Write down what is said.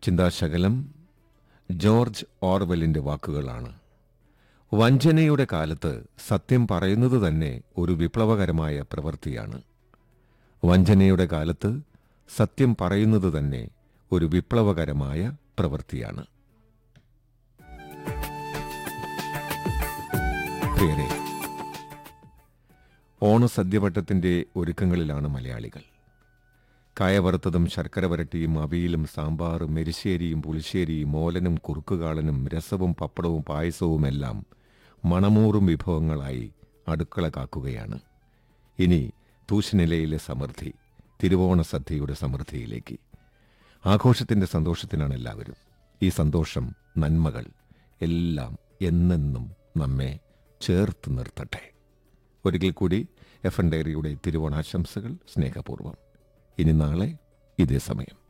ചിന്താശകലം George ഓർവെലിന്റെ വാക്കുകളാണ് വഞ്ചനയുടെ കാലത്ത് സത്യം പറയുന്നത് തന്നെ ഒരു വിപ്ലവകരമായ പ്രവൃത്തിയാണ് വഞ്ചനയുടെ കാലത്ത് സത്യം പറയുന്നത് തന്നെ ഒരു വിപ്ലവകരമായ പ്രവൃത്തിയാണ് പ്രിയരെ ഓണസദ്യവട്ടത്തിന്റെ ഒരുക്കങ്ങളിലാണ് മലയാളികൾ കായവറുത്തതും ശർക്കര വരട്ടിയും അവിയലും സാമ്പാറും എരിശ്ശേരിയും പുളിശ്ശേരിയും മോലനും കുറുക്കുകാളനും രസവും പപ്പടവും പായസവുമെല്ലാം മണമൂറും വിഭവങ്ങളായി അടുക്കള കാക്കുകയാണ് ഇനി തൂശനിലയിലെ സമൃദ്ധി തിരുവോണ സദ്യയുടെ സമൃദ്ധിയിലേക്ക് ആഘോഷത്തിന്റെ സന്തോഷത്തിനാണ് എല്ലാവരും ഈ സന്തോഷം നന്മകൾ എല്ലാം എന്നെന്നും നമ്മെ ചേർത്ത് നിർത്തട്ടെ ഒരിക്കൽ കൂടി എഫ് എൻ ഡയറിയുടെ തിരുവോണാശംസകൾ സ്നേഹപൂർവ്വം ഇനി നാളെ ഇതേ സമയം